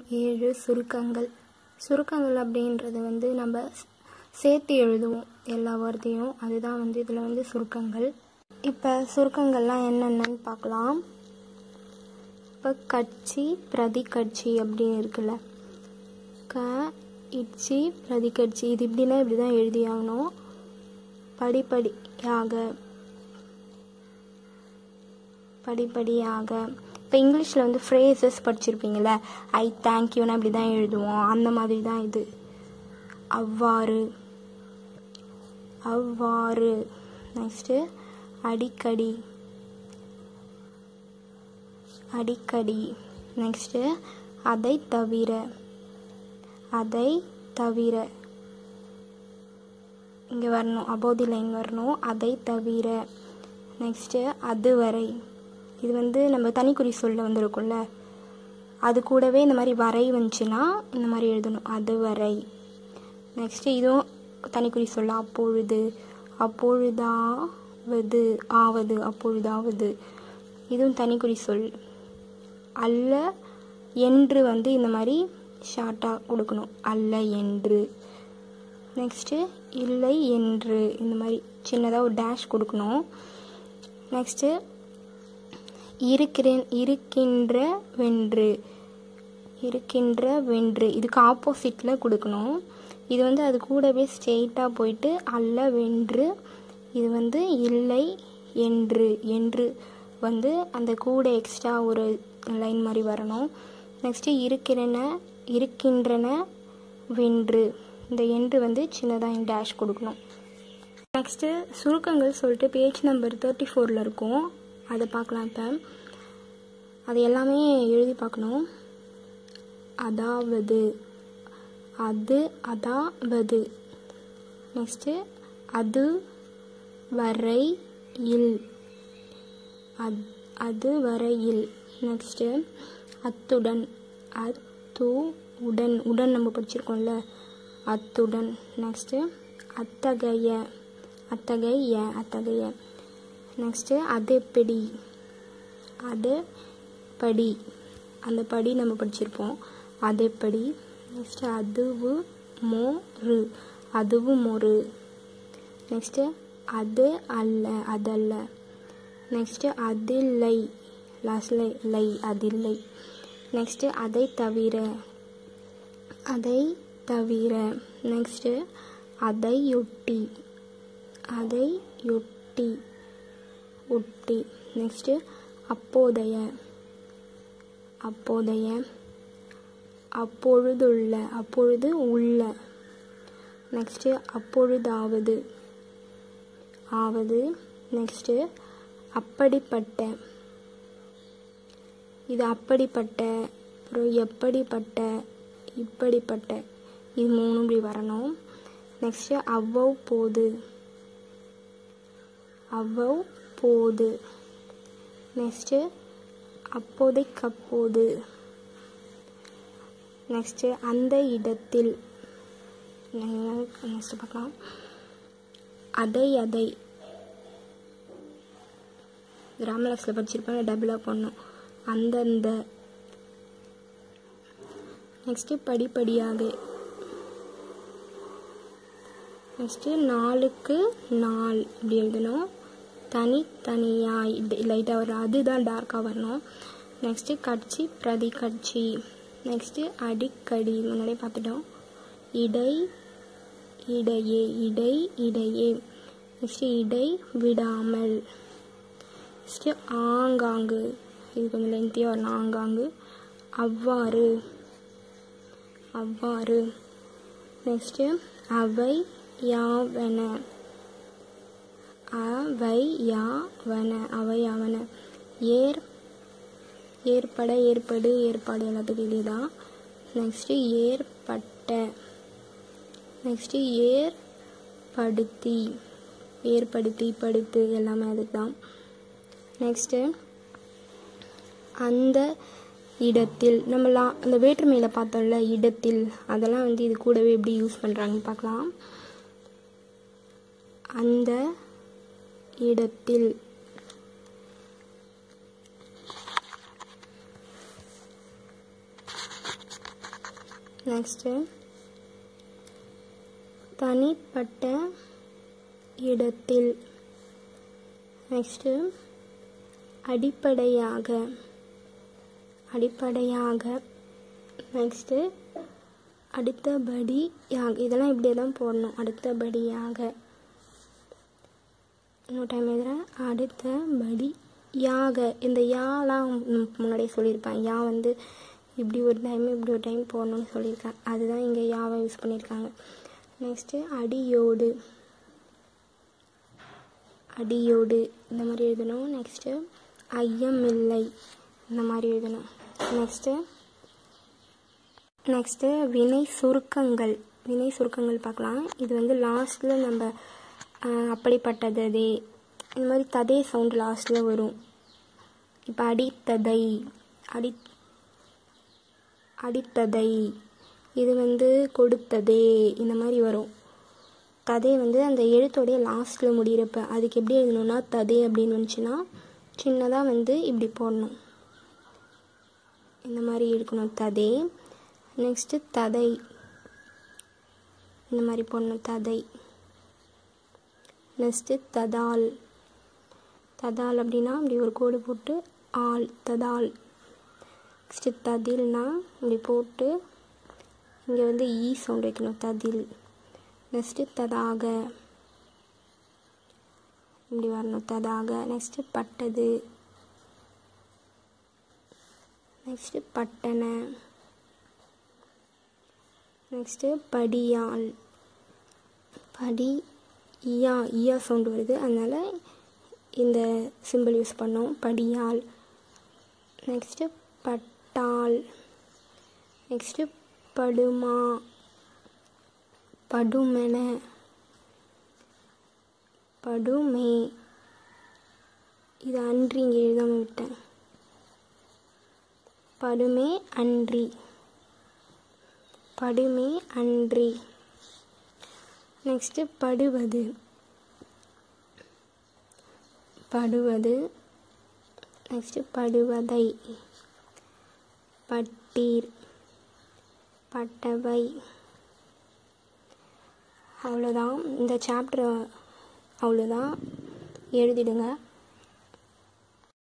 ஏழு சுருக்கங்கள் சுருக்கங்கள் அப்படின்றது வந்து நம்ம சேர்த்து எழுதுவோம் எல்லா வார்த்தையும் அதுதான் வந்து இதில் வந்து சுருக்கங்கள் இப்போ சுருக்கங்கள்லாம் என்னென்னன்னு பார்க்கலாம் இப்போ கட்சி பிரதி கட்சி அப்படின்னு இருக்குல்ல க இட்சி பிரதி கட்சி இது இப்படின்னா இப்படி தான் எழுதி ஆகணும் படிப்படியாக படிப்படியாக இப்போ இங்கிலீஷில் வந்து ஃப்ரேசஸ் படிச்சிருப்பீங்கள ஐ தேங்க்யூன்னு அப்படி தான் எழுதுவோம் அந்த மாதிரி தான் இது அவ்வாறு அவ்வாறு நெக்ஸ்ட்டு அடிக்கடி அடிக்கடி நெக்ஸ்ட்டு அதை தவிர அதை தவிர இங்கே வரணும் அபோதி லைன் வரணும் அதை தவிர நெக்ஸ்ட்டு அதுவரை இது வந்து நம்ம தனிக்குறி சொல்ல வந்திருக்கும்ல அது கூடவே இந்த மாதிரி வரை வந்துச்சுன்னா இந்த மாதிரி எழுதணும் அதுவரை நெக்ஸ்ட்டு இதுவும் தனிக்குறி சொல்ல அப்பொழுது அப்பொழுதாவது ஆவது அப்பொழுதாவது இதுவும் தனிக்குறி சொல் அல்ல என்று வந்து இந்த மாதிரி ஷார்ட்டாக கொடுக்கணும் அல்ல என்று நெக்ஸ்ட்டு இல்லை என்று இந்த மாதிரி சின்னதாக ஒரு டேஷ் கொடுக்கணும் நெக்ஸ்ட்டு இருக்கிறேன் இருக்கின்ற வென்று இருக்கின்ற வென்று இதுக்கு ஆப்போசிட்டில் கொடுக்கணும் இது வந்து அது கூடவே ஸ்ட்ரெயிட்டாக போயிட்டு அல்ல வென்று இது வந்து இல்லை என்று என்று வந்து அந்த கூட எக்ஸ்ட்ரா ஒரு லைன் மாதிரி வரணும் நெக்ஸ்ட்டு இருக்கிறன இருக்கின்றன வென்று இந்த என்று வந்து சின்னதாக டேஷ் கொடுக்கணும் நெக்ஸ்ட்டு சுருக்கங்கள் சொல்லிட்டு பேஜ் நம்பர் தேர்ட்டி ஃபோரில் இருக்கும் அதை பார்க்கலாம் இப்போ அது எல்லாமே எழுதி பார்க்கணும் அதாவது அது அதாவது நெக்ஸ்ட்டு அது வரை இல் அத் அது வரையில் நெக்ஸ்ட்டு அத்துடன் அத்து உடன் உடன் நம்ம படிச்சிருக்கோம்ல அத்துடன் நெக்ஸ்ட்டு அத்தகைய அத்தகைய அத்தகைய நெக்ஸ்ட்டு அது எப்படி அது படி அந்த படி நம்ம படிச்சிருப்போம் அது எப்படி நெக்ஸ்ட்டு அதுவு மோரு அதுவும் ஒரு நெக்ஸ்ட்டு அது அல்ல அதல்ல நெக்ஸ்ட்டு அதில்லை லாஸ்ட்ல லை அதில்லை நெக்ஸ்ட்டு அதை தவிர அதை தவிர நெக்ஸ்ட்டு அதையொட்டி அதையொட்டி ஒட்டி நெக்ஸ்ட்டு அப்போதைய அப்போதைய அப்பொழுதுள்ள அப்பொழுது உள்ள நெக்ஸ்ட்டு அப்பொழுதாவது ஆவது நெக்ஸ்ட்டு அப்படிப்பட்ட இது அப்படிப்பட்ட அப்புறம் எப்படிப்பட்ட இப்படிப்பட்ட இது மூணும் இப்படி வரணும் நெக்ஸ்ட்டு அவ்வளவு போது அவ்வளவு போது நெக்ஸ்ட்டு அப்போதைக்கப்போது நெக்ஸ்ட்டு அந்த இடத்தில் நெக்ஸ்ட் பார்க்கலாம் அதை அதை கிராமலக்ஸில் படிச்சிருப்பாங்க டபுளாக போடணும் அந்தந்த நெக்ஸ்ட்டு படிப்படியாக நெக்ஸ்ட்டு நாளுக்கு நாள் இப்படி எழுதணும் தனித்தனியாய் இப்படி லைட்டாக வரும் அதுதான் டார்க்காக வரணும் நெக்ஸ்ட்டு கட்சி பிரதி கட்சி நெக்ஸ்ட்டு அடிக்கடி முன்னாடியே பார்த்துட்டோம் இடை இடையே இடை இடையே நெக்ஸ்ட்டு இடை விடாமல் நெக்ஸ்ட்டு ஆங்காங்கு இது கொஞ்சம் லென்த்தியாக வரணும் ஆங்காங்கு அவ்வாறு அவ்வாறு நெக்ஸ்ட்டு அவை யாவன அவை யாவன அவை யாவன ஏர் ஏற்பட ஏற்படு ஏற்பாடு எல்லாத்துக்கும் இதுதான் நெக்ஸ்ட்டு ஏற்பட்ட நெக்ஸ்ட்டு ஏற்படுத்தி ஏற்படுத்தி படுத்து எல்லாமே அதுக்கு தான் நெக்ஸ்ட்டு அந்த இடத்தில் நம்மலாம் அந்த வேற்றுமையில் பார்த்தோம்ல இடத்தில் அதெல்லாம் வந்து இது கூடவே எப்படி யூஸ் பண்ணுறாங்கன்னு பார்க்கலாம் அந்த இடத்தில் நெக்ஸ்ட்டு தனிப்பட்ட இடத்தில் நெக்ஸ்ட்டு அடிப்படையாக அடிப்படையாக நெக்ஸ்ட்டு அடுத்தபடியாக இதெல்லாம் இப்படியே தான் போடணும் அடுத்தபடியாக இன்னொரு டைம் எழுதுகிறேன் அடுத்தபடியாக இந்த யாலாம் முன்னாடியே சொல்லியிருப்பேன் யா வந்து இப்படி ஒரு டைம் இப்படி ஒரு டைம் போடணும்னு சொல்லியிருக்கேன் அதுதான் இங்கே யாவை யூஸ் பண்ணியிருக்காங்க நெக்ஸ்ட்டு அடியோடு அடியோடு இந்த மாதிரி எழுதணும் நெக்ஸ்ட்டு ஐயமில்லை இந்த மாதிரி எழுதணும் நெக்ஸ்ட்டு நெக்ஸ்ட்டு வினை சுருக்கங்கள் வினை சுருக்கங்கள் பார்க்கலாம் இது வந்து லாஸ்ட்டில் நம்ம ஆஹ், அப்படிப்பட்டது இந்த மாதிரி ததே சவுண்ட் லாஸ்ட்டில் வரும் இப்போ அடித்ததை அடி அடித்ததை இது வந்து கொடுத்ததே இந்த மாதிரி வரும் ததே வந்து அந்த எழுத்தோடைய லாஸ்ட்டில் முடிகிறப்ப அதுக்கு எப்படி எழுதணும்னா ததே அப்படின்னு வந்துச்சுன்னா சின்னதாக வந்து இப்படி போடணும் இந்த மாதிரி இருக்கணும் ததே நெக்ஸ்ட்டு ததை இந்த மாதிரி போடணும் ததை நெக்ஸ்ட்டு ததால் ததால் அப்படின்னா இப்படி ஒரு கோடு போட்டு ஆள் ததால் நெக்ஸ்ட்டு ததில்னா இப்படி போட்டு இங்கே வந்து ஈ சவுண்ட் வைக்கணும் ததில் நெக்ஸ்ட்டு ததாக இப்படி வரணும் ததாக நெக்ஸ்ட்டு பட்டது நெக்ஸ்ட்டு பட்டன நெக்ஸ்ட்டு படியால் படி இயா இயா சவுண்ட் வருது அதனால் இந்த சிம்பிள் யூஸ் பண்ணோம் படியால் நெக்ஸ்ட்டு பட்டால் நெக்ஸ்ட்டு படுமா படுமென படுமே இது அன்றி இங்கே எழுதாம விட்டேன் படுமே அன்றி படுமே அன்றி நெக்ஸ்ட்டு படுவது படுவது நெக்ஸ்ட்டு படுவதை பட்டீர் பட்டவை அவ்வளோதான் இந்த சாப்டர் அவ்வளோதான் எழுதிடுங்க